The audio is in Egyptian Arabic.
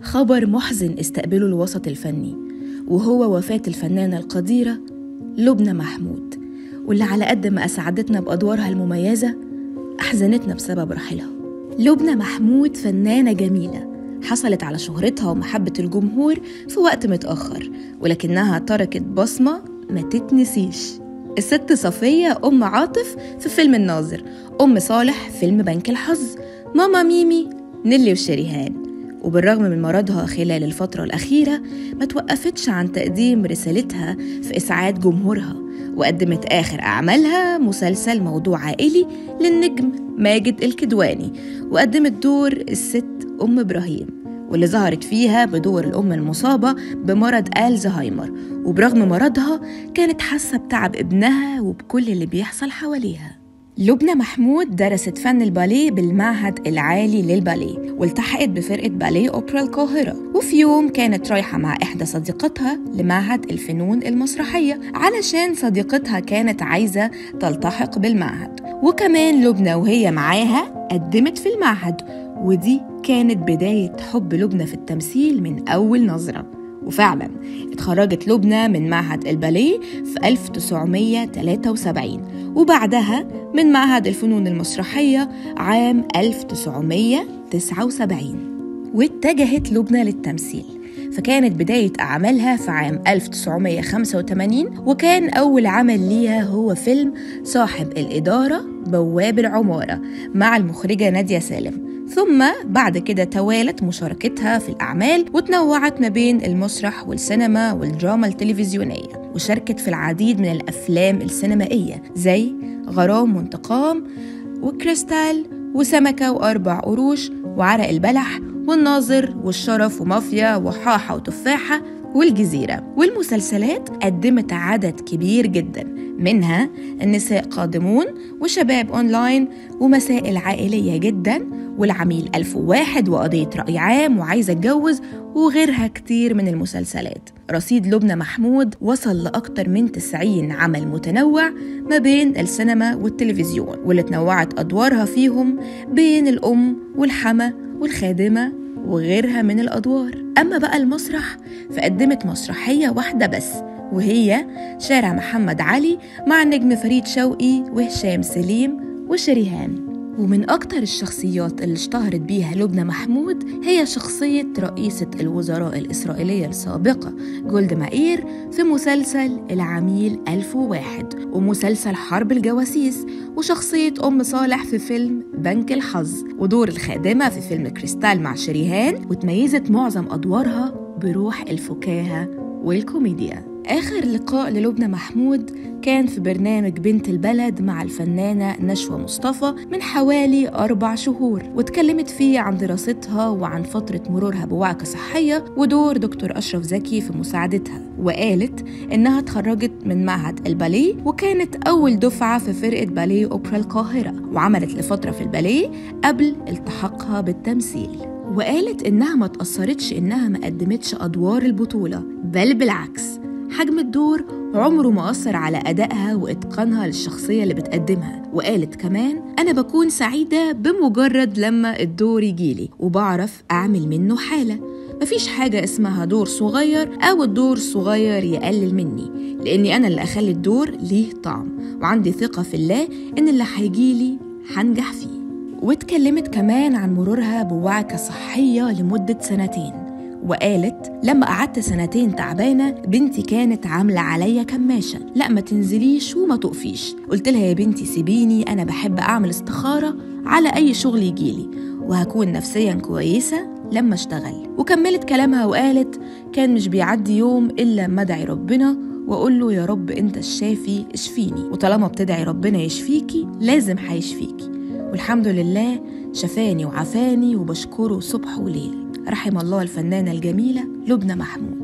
خبر محزن استقبله الوسط الفني وهو وفاة الفنانة القديرة لبنى محمود واللي على قد ما أسعدتنا بأدوارها المميزة أحزنتنا بسبب رحيلها لبنى محمود فنانة جميلة حصلت على شهرتها ومحبة الجمهور في وقت متأخر ولكنها تركت بصمة ما تتنسيش الست صفية أم عاطف في فيلم الناظر أم صالح فيلم بنك الحظ ماما ميمي نيلي وشريهان وبالرغم من مرضها خلال الفترة الأخيرة ما توقفتش عن تقديم رسالتها في إسعاد جمهورها وقدمت آخر أعمالها مسلسل موضوع عائلي للنجم ماجد الكدواني وقدمت دور الست أم إبراهيم واللي ظهرت فيها بدور الأم المصابة بمرض ألزهايمر وبرغم مرضها كانت حاسة بتعب ابنها وبكل اللي بيحصل حواليها لبنى محمود درست فن الباليه بالمعهد العالي للباليه والتحقت بفرقة باليه أوبرا القاهرة وفي يوم كانت رايحة مع إحدى صديقتها لمعهد الفنون المسرحية علشان صديقتها كانت عايزة تلتحق بالمعهد وكمان لبنى وهي معاها قدمت في المعهد ودي كانت بداية حب لبنى في التمثيل من أول نظرة وفعلا اتخرجت لبنى من معهد الباليه في 1973 وبعدها من معهد الفنون المسرحية عام 1979 واتجهت لبنى للتمثيل فكانت بداية أعمالها في عام 1985 وكان أول عمل ليها هو فيلم صاحب الإدارة بواب العمارة مع المخرجة نادية سالم ثم بعد كده توالت مشاركتها في الأعمال وتنوعت ما بين المسرح والسينما والدراما التلفزيونية وشاركت في العديد من الأفلام السينمائية زي غرام وانتقام وكريستال وسمكة وأربع قروش وعرق البلح والناظر والشرف ومافيا وحاحة وتفاحة والجزيرة والمسلسلات قدمت عدد كبير جدا منها النساء قادمون وشباب أونلاين ومسائل عائلية جدا والعميل ألف واحد وقضية رأي عام وعايزة أتجوز وغيرها كتير من المسلسلات رصيد لبنى محمود وصل لأكتر من 90 عمل متنوع ما بين السينما والتلفزيون واللي تنوعت أدوارها فيهم بين الأم والحما والخادمة وغيرها من الأدوار أما بقى المسرح فقدمت مسرحية واحدة بس وهي شارع محمد علي مع النجم فريد شوقي وهشام سليم وشريهان ومن أكتر الشخصيات اللي اشتهرت بيها لبنى محمود هي شخصية رئيسة الوزراء الإسرائيلية السابقة جولد مائير في مسلسل العميل 1001 ومسلسل حرب الجواسيس وشخصية أم صالح في فيلم بنك الحظ ودور الخادمة في فيلم كريستال مع شريهان وتميزت معظم أدوارها بروح الفكاهة والكوميديا آخر لقاء للبنى محمود كان في برنامج بنت البلد مع الفنانة نشوى مصطفى من حوالي أربع شهور واتكلمت فيه عن دراستها وعن فترة مرورها بوعكة صحية ودور دكتور أشرف زكي في مساعدتها وقالت إنها اتخرجت من معهد الباليه وكانت أول دفعة في فرقة باليه أوبرا القاهرة وعملت لفترة في الباليه قبل التحاقها بالتمثيل وقالت إنها ما تأثرتش إنها ما قدمتش أدوار البطولة بل بالعكس حجم الدور عمره ما أثر على أدائها وإتقانها للشخصية اللي بتقدمها وقالت كمان أنا بكون سعيدة بمجرد لما الدور يجيلي وبعرف أعمل منه حالة مفيش حاجة اسمها دور صغير أو الدور صغير يقلل مني لأني أنا اللي أخلي الدور ليه طعم وعندي ثقة في الله إن اللي هيجيلي هنجح فيه واتكلمت كمان عن مرورها بوعكة صحية لمدة سنتين وقالت لما قعدت سنتين تعبانة بنتي كانت عاملة عليا كماشة لا ما تنزليش وما تقفيش قلت لها يا بنتي سيبيني أنا بحب أعمل استخارة على أي شغل يجيلي وهكون نفسيا كويسة لما اشتغل وكملت كلامها وقالت كان مش بيعدي يوم إلا ما أدعي ربنا وأقول له يا رب أنت الشافي اشفيني وطالما بتدعي ربنا يشفيكي لازم هيشفيكي والحمد لله شفاني وعافاني وبشكره صبح وليل رحم الله الفنانة الجميلة لبنى محمود